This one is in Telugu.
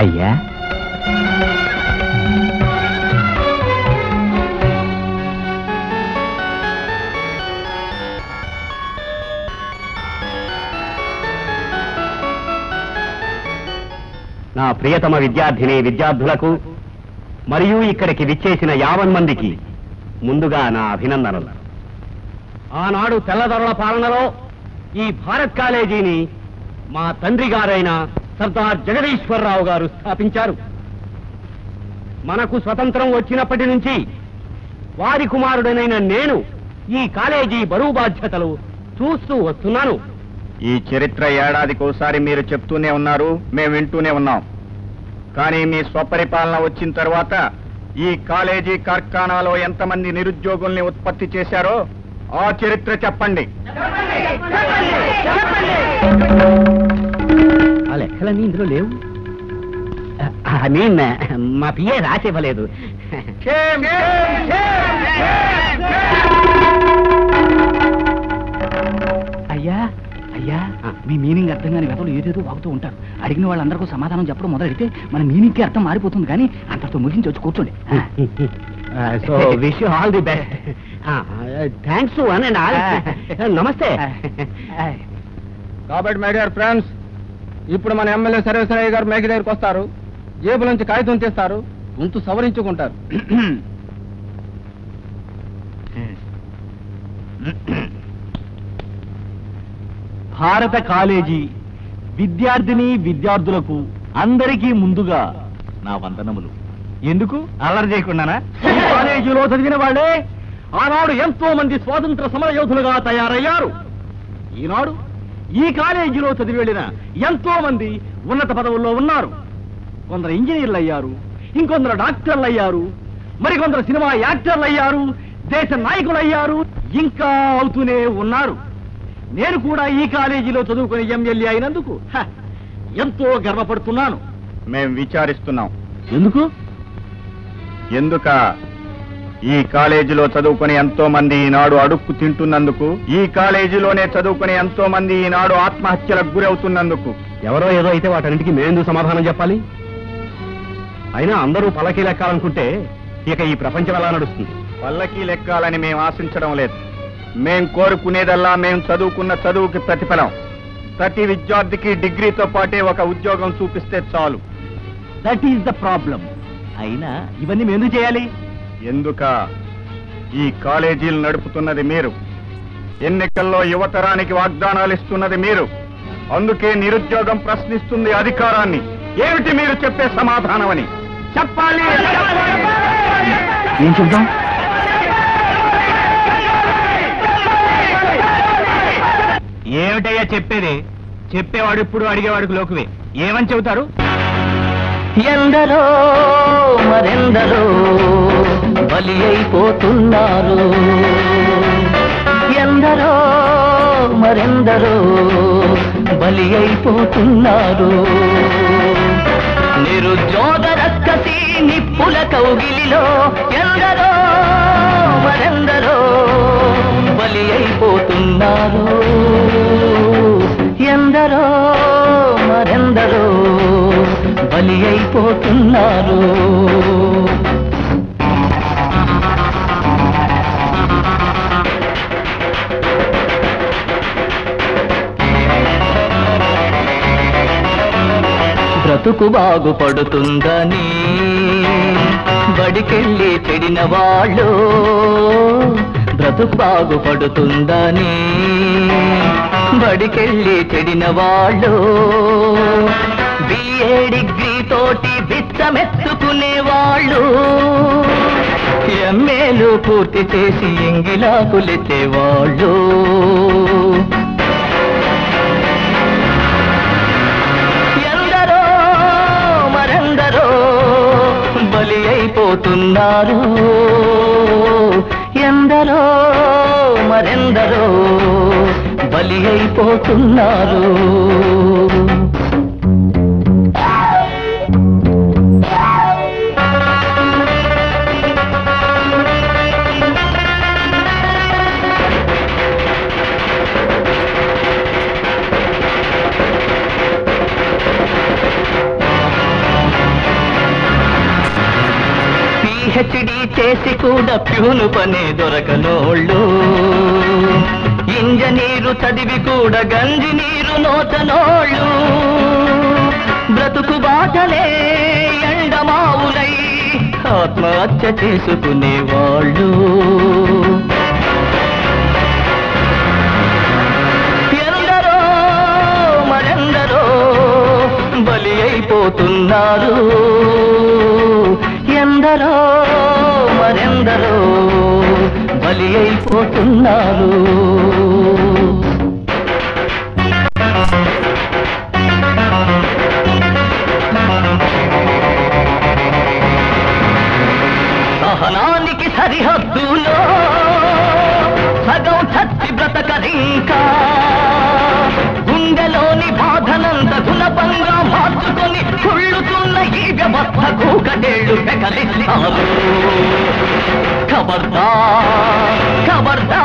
అయ్యా నా ప్రియతమ విద్యార్థిని విద్యార్థులకు మరియు ఇక్కడికి విచ్చేసిన యావన్ మందికి ముందుగా నా అభినందనలు ఆనాడు తెల్లదొరల పాలనలో ఈ భారత్ కాలేజీని మా తండ్రి గారైన సర్దార్ జగదీశ్వరరావు గారు స్థాపించారు మనకు స్వతంత్రం వచ్చినప్పటి నుంచి వారి కుమారుడనైన నేను ఈ కాలేజీ బరువు బాధ్యతలు చూస్తూ వస్తున్నాను ఈ చరిత్ర ఏడాదికోసారి మీరు చెప్తూనే ఉన్నారు మేము వింటూనే ఉన్నాం కానీ మీ స్వపరిపాలన వచ్చిన తర్వాత ఈ కాలేజీ కార్ఖానాలో ఎంతమంది నిరుద్యోగుల్ని ఉత్పత్తి చేశారో ఆ చరిత్ర చెప్పండి ఆ లెక్కలన్నీ ఇందులో లేవు ఐ మీన్ మా పిఏ రాసివ్వలేదు అయ్యా అయ్యా మీ మీనింగ్ అర్థం కాని వెతలు ఏదేదో వాగుతూ ఉంటారు అడిగిన వాళ్ళందరికీ సమాధానం చెప్పడం మొదలెడితే మన మీనింగ్కి అర్థం మారిపోతుంది కానీ అంతటితో ముగించి వచ్చి కూర్చోండి so wish you all the best thanks to one and all నమస్తే కాబట్టి మై డియర్ ఫ్రెండ్స్ ఇప్పుడు మన ఎమ్మెల్యే సర్వేశ్వరయ్య గారు మేక దగ్గరికి వస్తారు జేబు నుంచి కాగితం తీస్తారు గొంతు సవరించుకుంటారు భారత కాలేజీ విద్యార్థిని విద్యార్థులకు అందరికీ ముందుగా నా వందనములు ఎందుకు అల్లరి చేయకుండానా ఈ కాలేజీలో చదివిన వాళ్ళే ఆనాడు ఎంతో మంది స్వాతంత్ర సమర యోధులుగా తయారయ్యారు ఈనాడు ఈ కాలేజీలో చదివి వెళ్ళిన ఎంతో మంది ఉన్నత పదవుల్లో ఉన్నారు కొందరు ఇంజనీర్లు అయ్యారు ఇంకొందరు డాక్టర్లు అయ్యారు మరికొందరు సినిమా యాక్టర్లు అయ్యారు దేశ నాయకులు అయ్యారు ఇంకా అవుతూనే ఉన్నారు నేను కూడా ఈ కాలేజీలో చదువుకుని ఎమ్మెల్యే అయినందుకు హ, ఎంతో గర్వపడుతున్నాను మేము విచారిస్తున్నాం ఎందుకు ఎందుక ఈ కాలేజీలో చదువుకుని ఎంతో మంది ఈనాడు అడుక్కు తింటున్నందుకు ఈ కాలేజీలోనే చదువుకుని ఎంతో మంది ఈనాడు ఆత్మహత్యలకు గురవుతున్నందుకు ఎవరో ఏదో అయితే వాటన్నిటికీ మేమెందుకు సమాధానం చెప్పాలి అయినా అందరూ పలకీ లెక్కాలనుకుంటే ఇక ఈ ప్రపంచం ఎలా నడుస్తుంది పల్లకి లెక్కాలని మేము ఆశించడం లేదు మేం కోరుకునేదల్లా మేం చదువుకున్న చదువుకి ప్రతిఫలం ప్రతి విద్యార్థికి డిగ్రీతో పాటే ఒక ఉద్యోగం చూపిస్తే చాలు దట్ ఈస్ ద ప్రాబ్లం అయినా ఇవన్నీ మేము ఎందుకు చేయాలి ఎందుక ఈ కాలేజీలు నడుపుతున్నది మీరు ఎన్నికల్లో యువతరానికి వాగ్దానాలు ఇస్తున్నది మీరు అందుకే నిరుద్యోగం ప్రశ్నిస్తుంది అధికారాన్ని ఏమిటి మీరు చెప్పే సమాధానమని చెప్పాలి ఏం చెప్దాం ఏమిటయ్యా చెప్పేది చెప్పేవాడు ఇప్పుడు అడిగేవాడికి లోకువే ఏమని చెబుతారు ఎందరో మరెందరో బలి అయిపోతున్నారు ఎందరో మరెందరో బలి అయిపోతున్నారు నిరుద్యోగ రక్కసి నిప్పుల కౌగిలిలో ఎందరో మరెందరో బలి అయిపోతున్నారు ఎందరో మరెందరో బలి అయిపోతున్నారు బ్రతుకు బాగుపడుతుందని బడికెళ్ళి చెడిన వాళ్ళు బ్రతుకు బాగుపడుతుందని బడికెళ్ళి చెడిన వాళ్ళు బిఏ డిగ్రీ తోటి బిచ్చమెత్తుకునే వాళ్ళు ఎంఏలు పూర్తి చేసి ఎంగిలాకులెత్తేవాళ్ళు ఎందరో మరెందరో బలి అయిపోతున్నారు ఎందరో మరెందరో బలి అయిపోతున్నారు చేసి కూడా ప్యూను పని దొరకనోళ్ళు ఇంజనీరు చదివి కూడా గంజి నీరు నోచనోళ్ళు బ్రతుకు బాటలే ఎండమావులై ఆత్మహత్య చేసుకునేవాళ్ళు ఎందరో మరెందరో బలి అయిపోతున్నారు ఎందరో మరెందరో బలి అయిపోతున్నారు సహనానికి సరిహద్దులో సగం చచ్చి బ్రతకరింకా గుండెలోని బాధనంత గుణపంగా మార్చుకొని కుళ్ళుతున్న ఈ వ్యవస్థ కూకటేళ్లు పెకలిస్తారు ఖబర్దార్ ఖబర్దార్